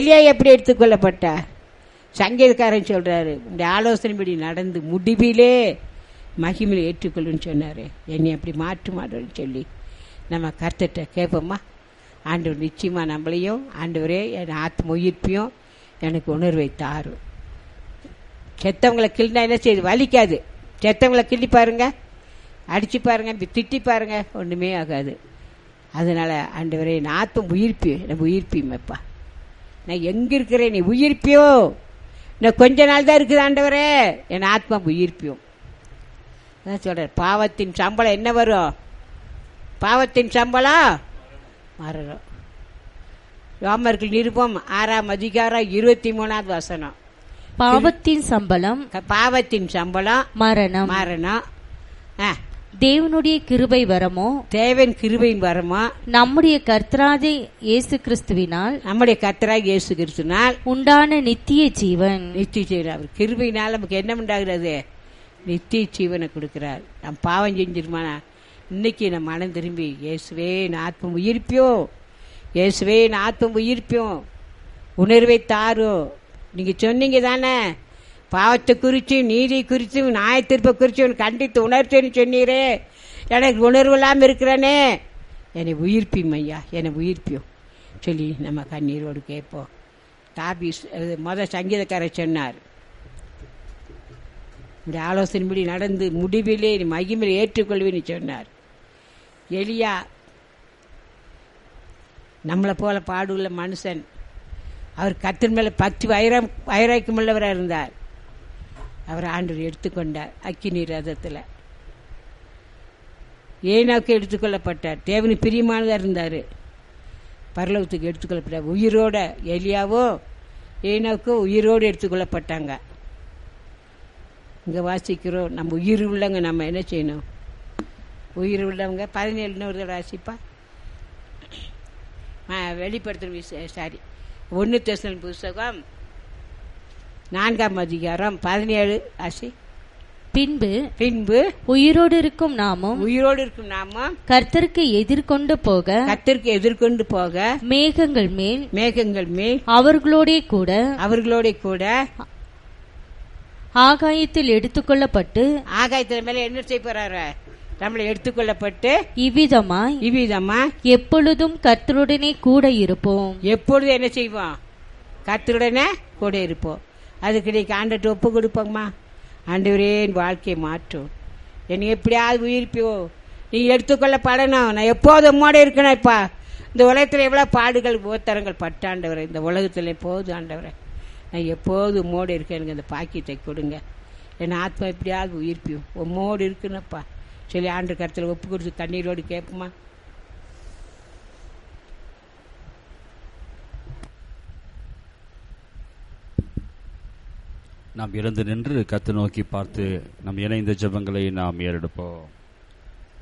எலியா எப்படி எடுத்துக்கொள்ளப்பட்டார் சங்கீதக்காரன் சொல்றாரு இந்த ஆலோசனைப்படி நடந்து முடிவிலே மகிமையில் ஏற்றுக்கொள்ளுன்னு சொன்னாரு என்னை அப்படி மாற்று மாட்டோன்னு சொல்லி நம்ம கர்த்தட்ட கேட்போமா ஆண்டவர் நிச்சயமா நம்மளையும் ஆண்டவரே என் ஆத்ம உயிர்ப்பையும் எனக்கு உணர்வை தாரும் செத்தவங்களை கிள்ளினா என்ன செய்யுது வலிக்காது செத்தவங்களை கிள்ளி பாருங்க அடிச்சு பாருங்க இப்படி திட்டி பாருங்க ஒன்றுமே ஆகாது அதனால ஆண்டவரே என் ஆத்ம உயிர்ப்பி எனக்கு உயிர்ப்பியுமேப்பா நான் எங்க இருக்கிறேன் நீ உயிர்ப்பியோ இன்னும் கொஞ்ச நாள் தான் இருக்குது ஆண்டவரே என் ஆத்மா உயிர்ப்பியும் அதான் சொல்றார் பாவத்தின் சம்பளம் என்ன வரும் பாவத்தின் சம்பளம் மரணம் ரோமர்கள் நிருபம் ஆறாம் அதிகாரம் இருபத்தி மூணாவது வசனம் பாவத்தின் சம்பளம் க- பாவத்தின் சம்பளம் மரணம் மரணம் ஆ, தேவனுடைய கிருபை வரமோ தேவன் கிருபையின் வரமா நம்முடைய கர்த்தராதி இயேசு கிறிஸ்துவினால் நம்முடைய கர்த்தராக இயேசு கிறிஸ்துனால் உண்டான நித்திய ஜீவன் நித்திய ஜீவன் அவர் கிருபையினால் நமக்கு என்ன உண்டாகிறது நித்திய ஜீவனை கொடுக்கிறார் நம் பாவம் செஞ்சிருமானா இன்னைக்கு நம்ம மனம் திரும்பி இயேசுவே நான் ஆத்மம் உயிர்ப்பியோ இயேசுவே நான் ஆத்மம் உயிர்ப்பியும் உணர்வை தாரும் நீங்க சொன்னீங்க தானே பாவத்தை குறித்து நீதி குறித்து நியாயத்தீர்ப்பை குறித்து உனக்கு கண்டித்து உணர்ச்சின்னு சொன்னீரே எனக்கு உணர்வு இல்லாமல் இருக்கிறேனே என்னை உயிர்ப்பியும் ஐயா என்னை உயிர்ப்பியும் சொல்லி நம்ம கண்ணீரோடு கேட்போம் தாபீஸ் அது மொத சங்கீதக்காரர் சொன்னார் இந்த ஆலோசனைப்படி நடந்து முடிவிலே நீ மகிமையில் ஏற்றுக்கொள்வேன்னு சொன்னார் எலியா நம்மளை போல பாடுள்ள மனுஷன் அவர் கத்தின் மேல பத்து வைரம் வைராக்கியம் உள்ளவராக இருந்தார் அவர் ஆண்டவர் எடுத்துக்கொண்டார் அக்கினி ரதத்தில் ஏனாவுக்கு எடுத்துக்கொள்ளப்பட்டார் தேவனி பிரியமானதாக இருந்தார் பரலோகத்துக்கு எடுத்துக்கொள்ளப்பட்டார் உயிரோட எலியாவோ ஏனாவுக்கோ உயிரோடு எடுத்துக்கொள்ளப்பட்டாங்க இங்கே வாசிக்கிறோம் நம்ம உயிர் உள்ளவங்க நம்ம என்ன செய்யணும் உயிர் உள்ளவங்க பதினேழு ஒரு தடவை வாசிப்பா வெளிப்படுத்துகிற சாரி ஒன்று தெசல் புஸ்தகம் நான்காம் அதிகாரம் பதினேழு ஆசி பின்பு பின்பு உயிரோடு இருக்கும் நாமும் உயிரோடு இருக்கும் நாம கர்த்தருக்கு எதிர்கொண்டு போக கத்திற்கு எதிர்கொண்டு போக மேகங்கள் மேல் மேகங்கள் மேல் அவர்களோடே கூட அவர்களோட கூட ஆகாயத்தில் எடுத்துக்கொள்ளப்பட்டு ஆகாயத்தின் மேல என்ன செய்ய போறாரு நம்மளை எடுத்துக்கொள்ளப்பட்டு இவ்விதமாய் இவ்விதமா எப்பொழுதும் கர்த்தருடனே கூட இருப்போம் எப்பொழுது என்ன செய்வோம் கத்தருடனே கூட இருப்போம் அதுக்கு இன்னைக்கு ஆண்டட்டு ஒப்பு கொடுப்போங்கம்மா ஆண்டவரே என் வாழ்க்கையை மாற்றும் என்னை எப்படியாவது உயிர்ப்பியோ நீ எடுத்துக்கொள்ளப்படணும் நான் எப்போதும் உம்மோட இருக்கணும்ப்பா இந்த உலகத்தில் எவ்வளோ பாடுகள் போத்தரங்கள் பட்டாண்டவரை இந்த உலகத்தில் எப்போதும் ஆண்டவரை நான் எப்போதும் உம்மோடு இருக்கேன் எனக்கு அந்த பாக்கியத்தை கொடுங்க என் ஆத்மா எப்படியாவது உயிர்ப்பியும் உம்மோடு இருக்குனப்பா சொல்லி ஆண்டு கருத்தில் ஒப்பு கொடுத்து கண்ணீரோடு கேட்போமா நாம் இறந்து நின்று கத்து நோக்கி பார்த்து நம் இணைந்த ஜெபங்களை நாம் ஏறெடுப்போம்